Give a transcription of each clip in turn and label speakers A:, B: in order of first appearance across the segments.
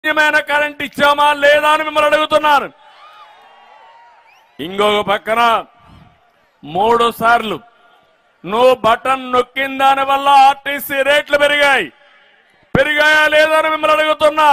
A: నాణ్యమైన కరెంట్ ఇచ్చామా లేదా అని మిమ్మల్ని అడుగుతున్నాను ఇంకొక పక్కన మూడు సార్లు నువ్వు బటన్ నొక్కిన దాని వల్ల ఆర్టీసీ రేట్లు పెరిగాయి పెరిగాయా లేదా అని మిమ్మల్ని అడుగుతున్నా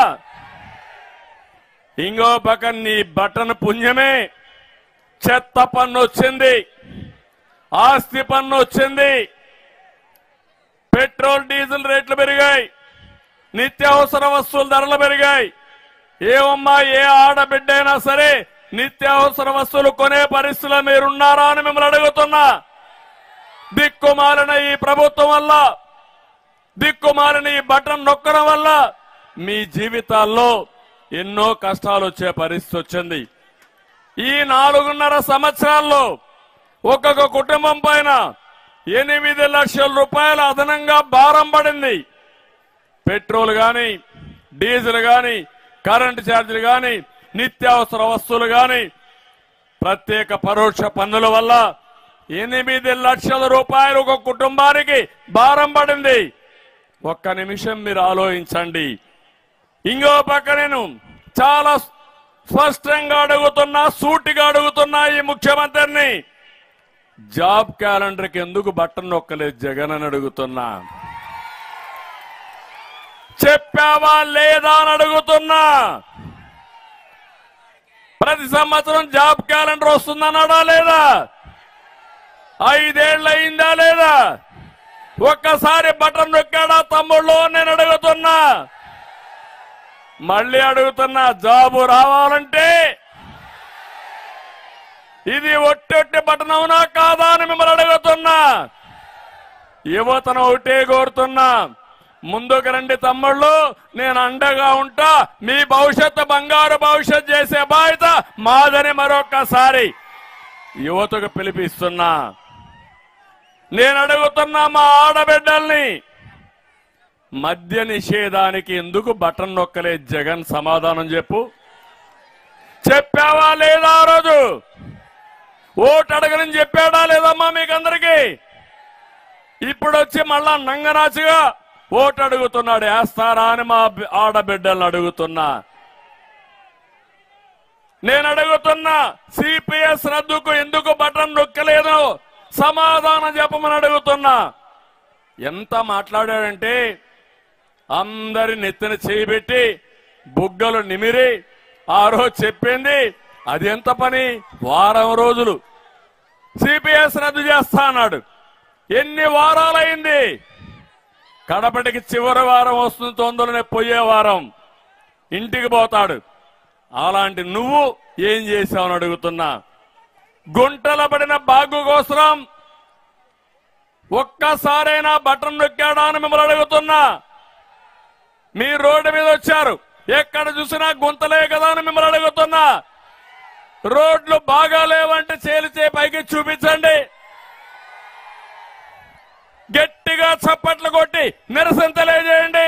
A: ఇంకో పక్కన నీ బటన్ పుణ్యమే చెత్త పన్ను వచ్చింది ఆస్తి పన్ను వచ్చింది పెట్రోల్ డీజిల్ రేట్లు పెరిగాయి నిత్యావసర వస్తువుల ధరలు పెరిగాయి ఏమమ్మా ఏ ఆడబిడ్డ అయినా సరే నిత్యావసర వస్తువులు కొనే పరిస్థితిలో మీరున్నారా అని మిమ్మల్ని అడుగుతున్నా దిక్కుమాలిన ఈ ప్రభుత్వం వల్ల దిక్కుమాలిన ఈ బటన్ నొక్కడం వల్ల మీ జీవితాల్లో ఎన్నో కష్టాలు వచ్చే పరిస్థితి వచ్చింది ఈ నాలుగున్నర సంవత్సరాల్లో ఒక్కొక్క కుటుంబం పైన ఎనిమిది లక్షల రూపాయల అదనంగా భారం పడింది పెట్రోల్ గాని డీజిల్ గాని కరెంటు ఛార్జీలు గాని నిత్యావసర వస్తువులు గాని ప్రత్యేక పరోక్ష పన్నుల వల్ల ఎనిమిది లక్షల రూపాయలు ఒక కుటుంబానికి భారం పడింది ఒక్క నిమిషం మీరు ఆలోచించండి ఇంకో పక్క నేను చాలా స్పష్టంగా అడుగుతున్నా సూటిగా అడుగుతున్నా ఈ ముఖ్యమంత్రిని జాబ్ క్యాలెండర్కి ఎందుకు బట్టన్ నొక్కలేదు జగన్ అని అడుగుతున్నా చెప్పావా లేదా అని అడుగుతున్నా ప్రతి సంవత్సరం జాబ్ క్యాలెండర్ వస్తుందన్నాడా లేదా ఐదేళ్ళు అయిందా లేదా ఒక్కసారి బటన్ నొక్కాడా తమ్ముళ్ళు అని నేను అడుగుతున్నా మళ్ళీ అడుగుతున్నా జాబు రావాలంటే ఇది ఒట్టొట్టి బటన్ అవునా కాదా అని మిమ్మల్ని అడుగుతున్నా యువతను ఒకటే కోరుతున్నా ముందుకు రండి తమ్ముళ్ళు నేను అండగా ఉంటా మీ భవిష్యత్తు బంగారు భవిష్యత్ చేసే బాధ్యత మాదని మరొక్కసారి యువతకు పిలిపిస్తున్నా నేను అడుగుతున్నా మా ఆడబిడ్డల్ని మద్య నిషేధానికి ఎందుకు బటన్ నొక్కలే జగన్ సమాధానం చెప్పు చెప్పావా లేదా ఆ రోజు ఓటు అడగనని చెప్పాడా లేదమ్మా మీకందరికీ ఇప్పుడు వచ్చి మళ్ళా నంగనాచిగా ఓటు అడుగుతున్నాడు వేస్తారా అని మా బి- ఆడబిడ్డలను అడుగుతున్నా నేను అడుగుతున్నా సిపిఎస్ రద్దుకు ఎందుకు బటన్ నొక్కలేదు సమాధానం చెప్పమని అడుగుతున్నా ఎంత మాట్లాడాడంటే అందరి నెత్తిన చేయబెట్టి బుగ్గలు నిమిరి ఆ రోజు చెప్పింది అది ఎంత పని వారం రోజులు సిపిఎస్ రద్దు చేస్తా అన్నాడు ఎన్ని వారాలైంది కడపటికి చివరి వారం వస్తుంది తొందరనే పోయే వారం ఇంటికి పోతాడు అలాంటి నువ్వు ఏం చేశావని అడుగుతున్నా గుంటల పడిన బాగు కోసం ఒక్కసారైనా బటన్ నొక్కాడా అని మిమ్మల్ని అడుగుతున్నా మీ రోడ్డు మీద వచ్చారు ఎక్కడ చూసినా గుంతలే కదా అని మిమ్మల్ని అడుగుతున్నా రోడ్లు బాగా లేవంటే చేలిచే పైకి చూపించండి గట్టిగా చప్పట్లు కొట్టి నిరసన తెలియజేయండి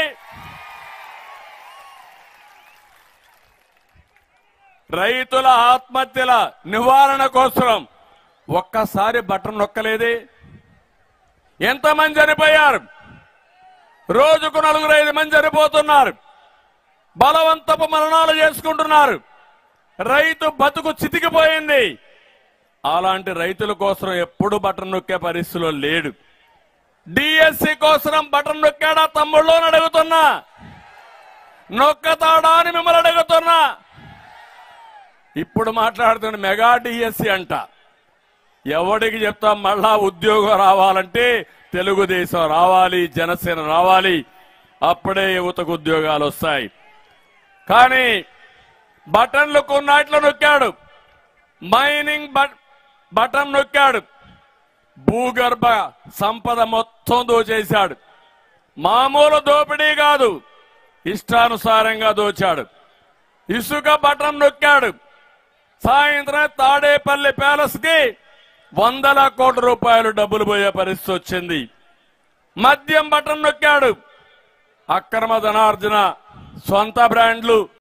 A: రైతుల ఆత్మహత్యల నివారణ కోసం ఒక్కసారి బటన్ నొక్కలేదే ఎంతమంది చనిపోయారు రోజుకు నలుగురు ఐదు మంది చనిపోతున్నారు బలవంతపు మరణాలు చేసుకుంటున్నారు రైతు బతుకు చితికిపోయింది అలాంటి రైతుల కోసం ఎప్పుడు బటన్ నొక్కే పరిస్థితిలో లేడు డిఎస్సి కోసం బటన్ నొక్కాడా తమ్ముళ్ళు అని అడుగుతున్నా నొక్కతాడా అని మిమ్మల్ని అడుగుతున్నా ఇప్పుడు మాట్లాడుతున్న మెగా డిఎస్సి అంట ఎవడికి చెప్తాం మళ్ళా ఉద్యోగం రావాలంటే తెలుగుదేశం రావాలి జనసేన రావాలి అప్పుడే యువతకు ఉద్యోగాలు వస్తాయి కానీ బటన్లు కొన్నాట్లో నొక్కాడు మైనింగ్ బట్ బటన్ నొక్కాడు భూగర్భ సంపద మొత్తం దోచేశాడు మామూలు దోపిడీ కాదు ఇష్టానుసారంగా దోచాడు ఇసుక బటన్ నొక్కాడు సాయంత్రం తాడేపల్లి ప్యాలెస్ కి వందల కోట్ల రూపాయలు డబ్బులు పోయే పరిస్థితి వచ్చింది మద్యం బటన్ నొక్కాడు అక్రమ ధనార్జన సొంత బ్రాండ్లు